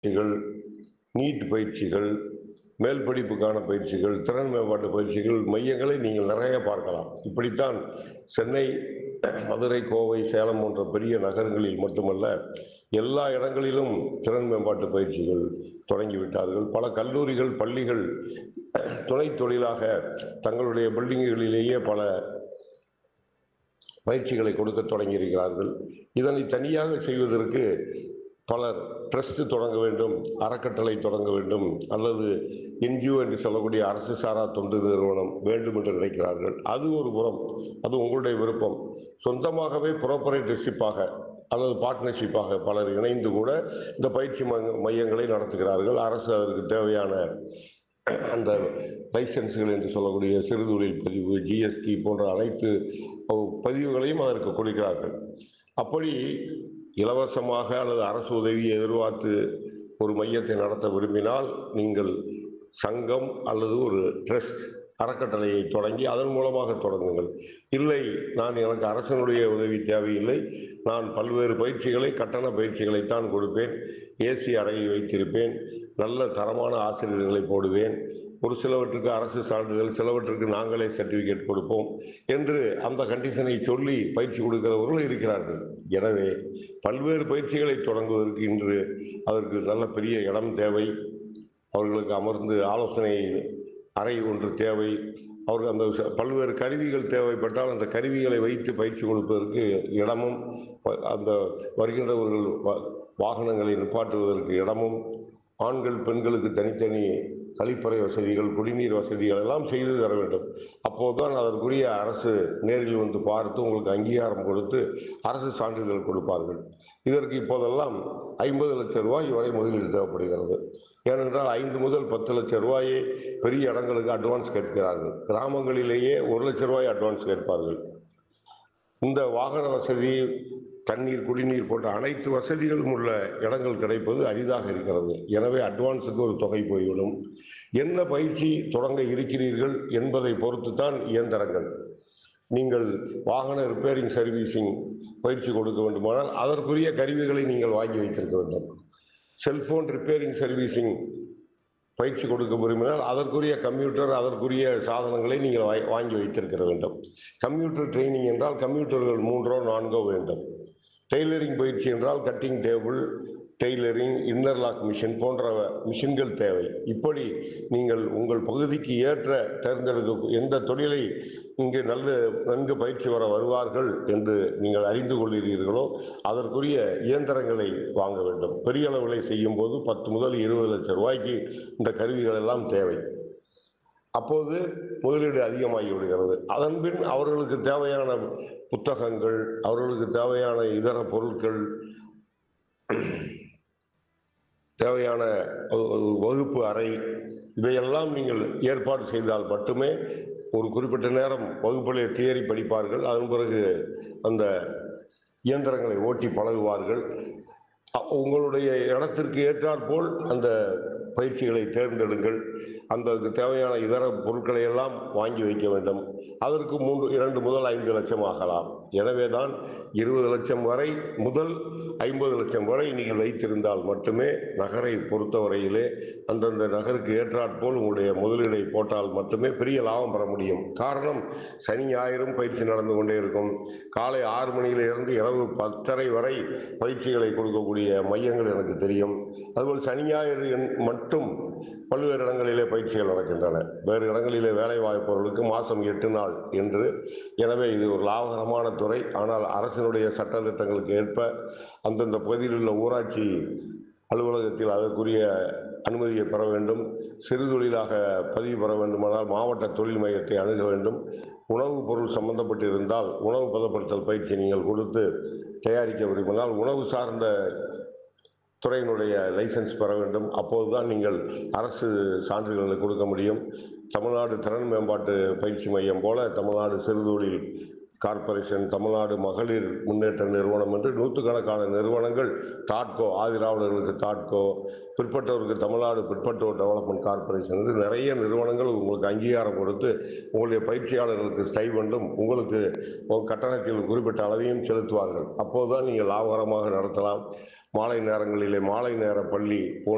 பயிற்சிகள் நீட் பயிற்சிகள் மேல் படிப்புக்கான பயிற்சிகள் திறன் மேம்பாட்டு பயிற்சிகள் மையங்களை நீங்கள் நிறைய பார்க்கலாம் இப்படித்தான் சென்னை மதுரை கோவை சேலம் போன்ற பெரிய நகரங்களில் மட்டுமல்ல எல்லா இடங்களிலும் திறன் மேம்பாட்டு பயிற்சிகள் தொடங்கிவிட்டார்கள் பல கல்லூரிகள் பள்ளிகள் துணை தொழிலாக தங்களுடைய பில்டிங்குகளிலேயே பல பயிற்சிகளை கொடுக்க தொடங்கியிருக்கிறார்கள் இதனை தனியாக செய்வதற்கு பலர் ட்ரஸ்ட் தொடங்க வேண்டும் அறக்கட்டளை தொடங்க வேண்டும் அல்லது என்ஜிஓ என்று சொல்லக்கூடிய அரசு சாரா தொண்டு நிறுவனம் வேண்டும் என்று நினைக்கிறார்கள் அது ஒரு புறம் அது உங்களுடைய விருப்பம் சொந்தமாகவே ப்ரோப்பரேட்டர்ஷிப்பாக அல்லது பார்ட்னர்ஷிப்பாக பலர் இணைந்து கூட இந்த பயிற்சி மைய- மையங்களை நடத்துகிறார்கள் அரசு அதற்கு தேவையான அந்த லைசன்ஸ்கள் என்று சொல்லக்கூடிய சிறுதொழில் பதிவு ஜிஎஸ்டி போன்ற அனைத்து பதிவுகளையும் அதற்கு கொடுக்கிறார்கள் அப்படி இலவசமாக அல்லது அரசு உதவியை எதிர்பார்த்து ஒரு மையத்தை நடத்த விரும்பினால் நீங்கள் சங்கம் அல்லது ஒரு ட்ரஸ்ட் அறக்கட்டளையை தொடங்கி அதன் மூலமாக தொடங்குங்கள் இல்லை நான் எனக்கு அரசனுடைய உதவி தேவையில்லை நான் பல்வேறு பயிற்சிகளை கட்டண பயிற்சிகளைத்தான் கொடுப்பேன் ஏசி அறையை வைத்திருப்பேன் நல்ல தரமான ஆசிரியர்களை போடுவேன் ஒரு சிலவற்றுக்கு அரசு சான்றிதழ் சிலவற்றுக்கு நாங்களே சர்டிபிகேட் கொடுப்போம் என்று அந்த கண்டிஷனை சொல்லி பயிற்சி கொடுக்கிறவர்கள் இருக்கிறார்கள் எனவே பல்வேறு பயிற்சிகளை தொடங்குவதற்கு இன்று அதற்கு நல்ல பெரிய இடம் தேவை அவர்களுக்கு அமர்ந்து ஆலோசனை அறை ஒன்று தேவை அவர்கள் அந்த ச- பல்வேறு கருவிகள் தேவைப்பட்டால் அந்த கருவிகளை வைத்து பயிற்சி கொடுப்பதற்கு இடமும் ப- அந்த வருகின்றவர்கள் வா- வாகனங்களை நிப்பாட்டுவதற்கு இடமும் ஆண்கள் பெண்களுக்கு தனித்தனி கழிப்பறை வசதிகள் குடிநீர் வசதிகள் எல்லாம் செய்து தர வேண்டும் அப்போதுதான் அதற்குரிய அரசு நேரில் வந்து பார்த்து உங்களுக்கு அங்கீகாரம் கொடுத்து அரசு சான்றிதழ் கொடுப்பார்கள் இதற்கு இப்போதெல்லாம் ஐம்பது லட்சம் ரூபாய் வரை முதலீடு தேவைப்படுகிறது ஏனென்றால் ஐந்து முதல் பத்து லட்சம் ரூபாயை பெரிய இடங்களுக்கு அட்வான்ஸ் கேட்கிறார்கள் கிராமங்களிலேயே ஒரு லட்சம் ரூபாய் அட்வான்ஸ் கேட்பார்கள் இந்த வாகன வசதி தண்ணீர் குடிநீர் போன்ற அனைத்து வசதிகளும் உள்ள இடங்கள் கிடைப்பது அரிதாக இருக்கிறது எனவே அட்வான்ஸுக்கு ஒரு தொகை போய்விடும் என்ன பயிற்சி தொடங்க இருக்கிறீர்கள் என்பதை பொறுத்து தான் இயந்திரங்கள் நீங்கள் வாகன ரிப்பேரிங் சர்வீசிங் பயிற்சி கொடுக்க வேண்டுமானால் அதற்குரிய கருவிகளை நீங்கள் வாங்கி வைத்திருக்க வேண்டும் செல்போன் ரிப்பேரிங் சர்வீசிங் பயிற்சி கொடுக்க விரும்பினால் அதற்குரிய கம்ப்யூட்டர் அதற்குரிய சாதனங்களை நீங்கள் வாய்- வாங்கி வைத்திருக்க வேண்டும் கம்ப்யூட்டர் ட்ரைனிங் என்றால் கம்ப்யூட்டர்கள் மூன்றோ நான்கோ வேண்டும் டெய்லரிங் பயிற்சி என்றால் cutting table tailoring interlock machine போன்ற மிஷின்கள் தேவை இப்படி நீங்கள் உங்கள் பகுதிக்கு ஏற்ற தேர்ந்தெடுக்க எந்த தொழிலை இங்கு நல்ல நன்கு பயிற்சி வர வருவார்கள் என்று நீங்கள் அறிந்து கொள்கிறீர்களோ அதற்குரிய இயந்திரங்களை வாங்க வேண்டும் பெரிய அளவில் செய்யும் போது பத்து முதல் இருபது லட்சம் ரூபாய்க்கு இந்த கருவிகள் எல்லாம் தேவை அப்போது முதலீடு அதிகமாகி விடுகிறது அதன் பின் அவர்களுக்கு தேவையான புத்தகங்கள் அவர்களுக்கு தேவையான இதர பொருட்கள் தேவையான ஒரு- ஒரு வகுப்பு அறை இவையெல்லாம் நீங்கள் ஏற்பாடு செய்தால் மட்டுமே ஒரு குறிப்பிட்ட நேரம் வகுப்பிலே தியரி படிப்பார்கள் அதன் பிறகு அந்த இயந்திரங்களை ஓட்டி பழகுவார்கள் அ- உங்களுடைய இடத்திற்கு ஏற்றாற்போல் அந்த பயிற்சிகளை தேர்ந்தெடுங்கள் அந்த அதுக்கு தேவையான இதர பொருட்களை எல்லாம் வாங்கி வைக்க வேண்டும் அதற்கு மூன்று இரண்டு முதல் ஐந்து லட்சம் ஆகலாம் எனவே தான் இருபது லட்சம் வரை முதல் ஐம்பது லட்சம் வரை நீங்கள் வைத்திருந்தால் மட்டுமே நகரை பொறுத்தவரையிலே அந்தந்த நகருக்கு ஏற்றாற்போல் உங்களுடைய முதலீடை போட்டால் மட்டுமே பெரிய லாபம் பெற முடியும் காரணம் சனி ஞாயிறும் பயிற்சி நடந்து கொண்டே இருக்கும் காலை ஆறு மணியிலிருந்து இரவு பத்தரை வரை பயிற்சிகளை கொடுக்கக்கூடிய மையங்கள் எனக்கு தெரியும் அதுபோல் சனி ஞாயிறு என்- மட்டும் பல்வேறு இடங்களிலே பயிற்சிகள் நடக்கின்றன வேறு இடங்களிலே வேலை வாய்ப்பவர்களுக்கு மாதம் எட்டு நாள் என்று எனவே இது ஒரு லாபகரமான துறை ஆனால் அரசினுடைய சட்டத்திட்டங்களுக்கு ஏற்ப அந்தந்த பகுதியில் உள்ள ஊராட்சி அலுவலகத்தில் அதற்குரிய அனுமதியை பெற வேண்டும் சிறு தொழிலாக பதிவு பெற வேண்டுமானால் மாவட்ட தொழில் மையத்தை அணுக வேண்டும் உணவுப் பொருள் சம்பந்தப்பட்டு இருந்தால் உணவு பதப்படுத்தல் பயிற்சி நீங்கள் கொடுத்து தயாரிக்க விரும்பினால் உணவு சார்ந்த துறையினுடைய லைசன்ஸ் பெற வேண்டும் அப்போதுதான் நீங்கள் அரசு சான்றிதழ்களை கொடுக்க முடியும் தமிழ்நாடு திறன் மேம்பாட்டு பயிற்சி மையம் போல தமிழ்நாடு சிறுதொழில் கார்ப்பரேஷன் தமிழ்நாடு மகளிர் முன்னேற்ற நிறுவனம் என்று நூற்றுக்கணக்கான நிறுவனங்கள் தாட்கோ ஆதிராவிடர்களுக்கு தாட்கோ பிற்பட்டோருக்கு தமிழ்நாடு பிற்பட்டோர் டெவலப்மெண்ட் கார்ப்பரேஷன் என்று நிறைய நிறுவனங்கள் உங்களுக்கு அங்கீகாரம் கொடுத்து உங்களுடைய பயிற்சியாளர்களுக்கு ஸ்டைபண்டும் உங்களுக்கு ஒரு கட்டணத்தில் குறிப்பிட்ட அளவையும் செலுத்துவார்கள் அப்போதுதான் நீங்கள் லாபகரமாக நடத்தலாம் மாலை நேரங்களிலே மாலை நேர பள்ளி போன்ற